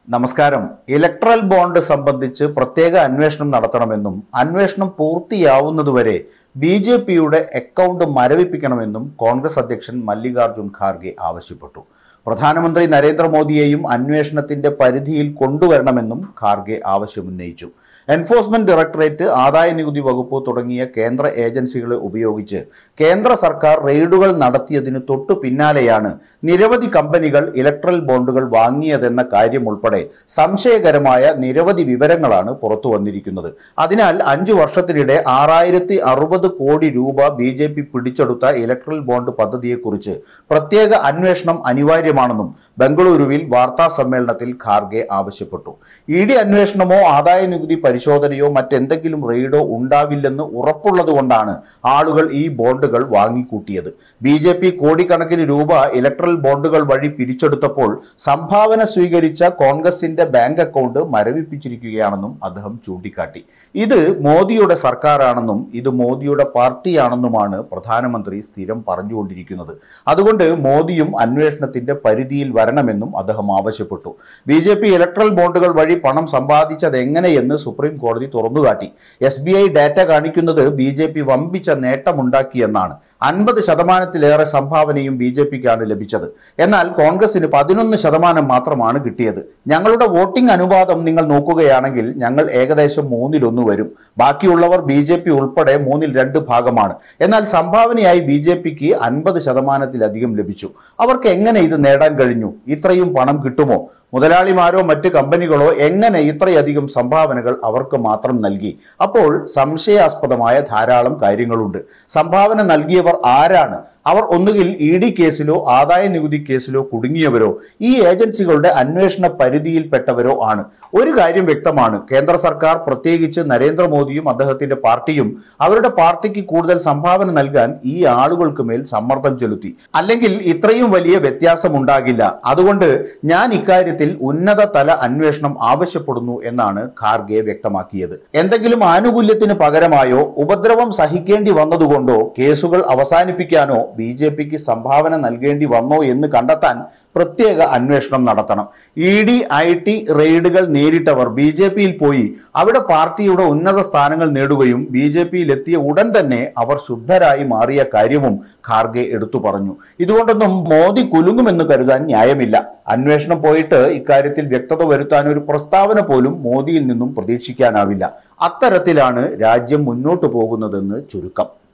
നമസ്കാരം electoral bond സംബന്ധിച്ച് പ്രത്യേക അന്വേഷണം നടത്തണമെന്നും അന്വേഷണം പൂർത്തിയാവുന്നതുവരെ ബി ജെ പിയുടെ അക്കൗണ്ട് മരവിപ്പിക്കണമെന്നും കോൺഗ്രസ് അധ്യക്ഷൻ മല്ലികാർജുൻ ഖാർഗെ ആവശ്യപ്പെട്ടു പ്രധാനമന്ത്രി നരേന്ദ്രമോദിയെയും അന്വേഷണത്തിന്റെ പരിധിയിൽ കൊണ്ടുവരണമെന്നും ഖാർഗെ ആവശ്യമുന്നയിച്ചു എൻഫോഴ്സ്മെന്റ് ഡയറക്ടറേറ്റ് ആദായ നികുതി വകുപ്പ് തുടങ്ങിയ കേന്ദ്ര ഏജൻസികളെ ഉപയോഗിച്ച് കേന്ദ്ര സർക്കാർ റെയ്ഡുകൾ നടത്തിയതിന് തൊട്ടു പിന്നാലെയാണ് നിരവധി കമ്പനികൾ ഇലക്ട്രൽ ബോണ്ടുകൾ വാങ്ങിയതെന്ന കാര്യം ഉൾപ്പെടെ സംശയകരമായ നിരവധി വിവരങ്ങളാണ് പുറത്തു വന്നിരിക്കുന്നത് അതിനാൽ അഞ്ചു വർഷത്തിനിടെ ആറായിരത്തി അറുപത് കോടി രൂപ ബി ജെ പി പിടിച്ചെടുത്ത ഇലക്ട്രൽ ബോണ്ട് പദ്ധതിയെക്കുറിച്ച് പ്രത്യേക അന്വേഷണം അനിവാര്യമാണെന്നും ബംഗളൂരുവിൽ വാർത്താ സമ്മേളനത്തിൽ ഖാർഗെ ആവശ്യപ്പെട്ടു ഇ ഡി അന്വേഷണമോ ആദായ നികുതി പരിശോധനയോ മറ്റെന്തെങ്കിലും റെയ്ഡോ ഉണ്ടാവില്ലെന്ന് ഉറപ്പുള്ളതുകൊണ്ടാണ് ആളുകൾ ഈ ബോണ്ടുകൾ വാങ്ങിക്കൂട്ടിയത് ബി ജെ പി കോടിക്കണക്കിന് രൂപ ഇലക്ട്രൽ ബോണ്ടുകൾ വഴി പിരിച്ചെടുത്തപ്പോൾ സംഭാവന സ്വീകരിച്ച കോൺഗ്രസിന്റെ ബാങ്ക് അക്കൗണ്ട് മരവിപ്പിച്ചിരിക്കുകയാണെന്നും അദ്ദേഹം ചൂണ്ടിക്കാട്ടി ഇത് മോദിയുടെ സർക്കാരാണെന്നും ഇത് മോദിയുടെ പാർട്ടിയാണെന്നുമാണ് പ്രധാനമന്ത്രി സ്ഥിരം പറഞ്ഞുകൊണ്ടിരിക്കുന്നത് അതുകൊണ്ട് മോദിയും അന്വേഷണത്തിന്റെ പരിധിയിൽ വരണമെന്നും അദ്ദേഹം ആവശ്യപ്പെട്ടു ബി ജെ പി ഇലക്ട്രൽ ബോണ്ടുകൾ വഴി പണം സമ്പാദിച്ചത് എങ്ങനെയെന്ന് സുപ്രീം കോടതി തുറന്നുകാട്ടി എസ് ബി ഐ ഡാറ്റ കാണിക്കുന്നത് ബി ജെ പി വമ്പിച്ച നേട്ടമുണ്ടാക്കിയെന്നാണ് അൻപത് ശതമാനത്തിലേറെ സംഭാവനയും ബി ജെ പിക്കാണ് ലഭിച്ചത് എന്നാൽ കോൺഗ്രസിന് പതിനൊന്ന് ശതമാനം മാത്രമാണ് കിട്ടിയത് ഞങ്ങളുടെ വോട്ടിംഗ് അനുപാതം നിങ്ങൾ നോക്കുകയാണെങ്കിൽ ഞങ്ങൾ ഏകദേശം മൂന്നിലൊന്ന് വരും ബാക്കിയുള്ളവർ ബി ജെ പി ഉൾപ്പെടെ മൂന്നിൽ രണ്ട് ഭാഗമാണ് എന്നാൽ സംഭാവനയായി ബി ജെ പിക്ക് അൻപത് ശതമാനത്തിലധികം ലഭിച്ചു അവർക്ക് എങ്ങനെ ഇത് നേടാൻ കഴിഞ്ഞു ഇത്രയും പണം കിട്ടുമോ മുതലാളിമാരോ മറ്റ് കമ്പനികളോ എങ്ങനെ ഇത്രയധികം സംഭാവനകൾ അവർക്ക് മാത്രം നൽകി അപ്പോൾ സംശയാസ്പദമായ ധാരാളം കാര്യങ്ങളുണ്ട് സംഭാവന നൽകിയവർ ആരാണ് അവർ ഒന്നുകിൽ ഇ ഡി കേസിലോ ആദായ നികുതി കേസിലോ കുടുങ്ങിയവരോ ഈ ഏജൻസികളുടെ അന്വേഷണ പരിധിയിൽപ്പെട്ടവരോ ആണ് ഒരു കാര്യം വ്യക്തമാണ് കേന്ദ്ര സർക്കാർ പ്രത്യേകിച്ച് നരേന്ദ്രമോദിയും അദ്ദേഹത്തിന്റെ പാർട്ടിയും അവരുടെ പാർട്ടിക്ക് കൂടുതൽ സംഭാവന നൽകാൻ ഈ ആളുകൾക്ക് മേൽ സമ്മർദ്ദം ചെലുത്തി അല്ലെങ്കിൽ ഇത്രയും വലിയ വ്യത്യാസം ഉണ്ടാകില്ല അതുകൊണ്ട് ഞാൻ ഇക്കാര്യത്തിൽ ഉന്നത തല അന്വേഷണം ആവശ്യപ്പെടുന്നു എന്നാണ് ഖാർഗെ വ്യക്തമാക്കിയത് എന്തെങ്കിലും ആനുകൂല്യത്തിന് പകരമായോ ഉപദ്രവം സഹിക്കേണ്ടി വന്നതുകൊണ്ടോ കേസുകൾ അവസാനിപ്പിക്കാനോ ബി ജെ പിക്ക് സംഭാവന നൽകേണ്ടി വന്നോ എന്ന് കണ്ടെത്താൻ പ്രത്യേക അന്വേഷണം നടത്തണം ഇ ഡി ഐ ടി റെയ്ഡുകൾ നേരിട്ടവർ ബി ജെ പിയിൽ പോയി അവിടെ പാർട്ടിയുടെ ഉന്നത സ്ഥാനങ്ങൾ നേടുകയും ബി ജെ പിയിൽ എത്തിയ ഉടൻ തന്നെ അവർ ശുദ്ധരായി മാറിയ കാര്യവും ഖാർഗെ എടുത്തു പറഞ്ഞു ഇതുകൊണ്ടൊന്നും മോദി കുലുങ്ങുമെന്ന് കരുതാൻ ന്യായമില്ല അന്വേഷണം പോയിട്ട് ഇക്കാര്യത്തിൽ വ്യക്തത വരുത്താൻ ഒരു പ്രസ്താവന പോലും മോദിയിൽ നിന്നും പ്രതീക്ഷിക്കാനാവില്ല അത്തരത്തിലാണ് രാജ്യം മുന്നോട്ടു പോകുന്നതെന്ന് ചുരുക്കം